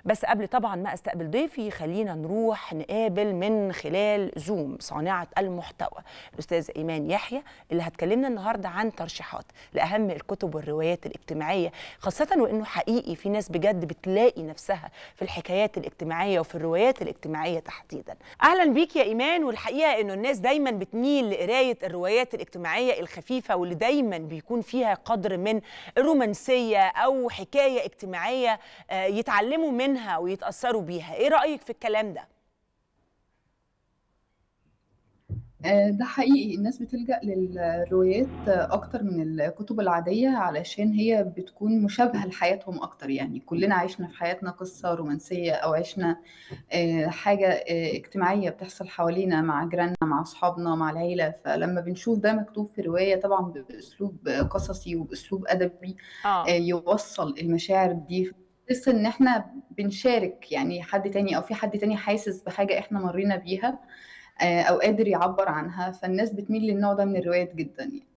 بس قبل طبعا ما استقبل ضيفي خلينا نروح نقابل من خلال زوم صانعه المحتوى الاستاذ ايمان يحيى اللي هتكلمنا النهارده عن ترشيحات لاهم الكتب والروايات الاجتماعيه خاصه وانه حقيقي في ناس بجد بتلاقي نفسها في الحكايات الاجتماعيه وفي الروايات الاجتماعيه تحديدا اهلا بيك يا ايمان والحقيقه انه الناس دايما بتميل لقرايه الروايات الاجتماعيه الخفيفه واللي دايما بيكون فيها قدر من الرومانسيه او حكايه اجتماعيه آه، يتعلموا منها ويتاثروا بيها ايه رايك في الكلام ده آه، ده حقيقي الناس بتلجأ للروايات أكتر من الكتب العادية علشان هي بتكون مشابهة لحياتهم أكتر يعني كلنا عشنا في حياتنا قصة رومانسية أو عشنا آه، حاجة آه، اجتماعية بتحصل حوالينا مع جيراننا مع أصحابنا مع العيلة فلما بنشوف ده مكتوب في رواية طبعا بأسلوب قصصي وبأسلوب أدبي اه يوصل المشاعر دي بس إن إحنا بنشارك يعني حد تاني أو في حد تاني حاسس بحاجة إحنا مرينا بيها آه، او قادر يعبر عنها فالناس بتميل للنوع ده من الروايات جدا يعني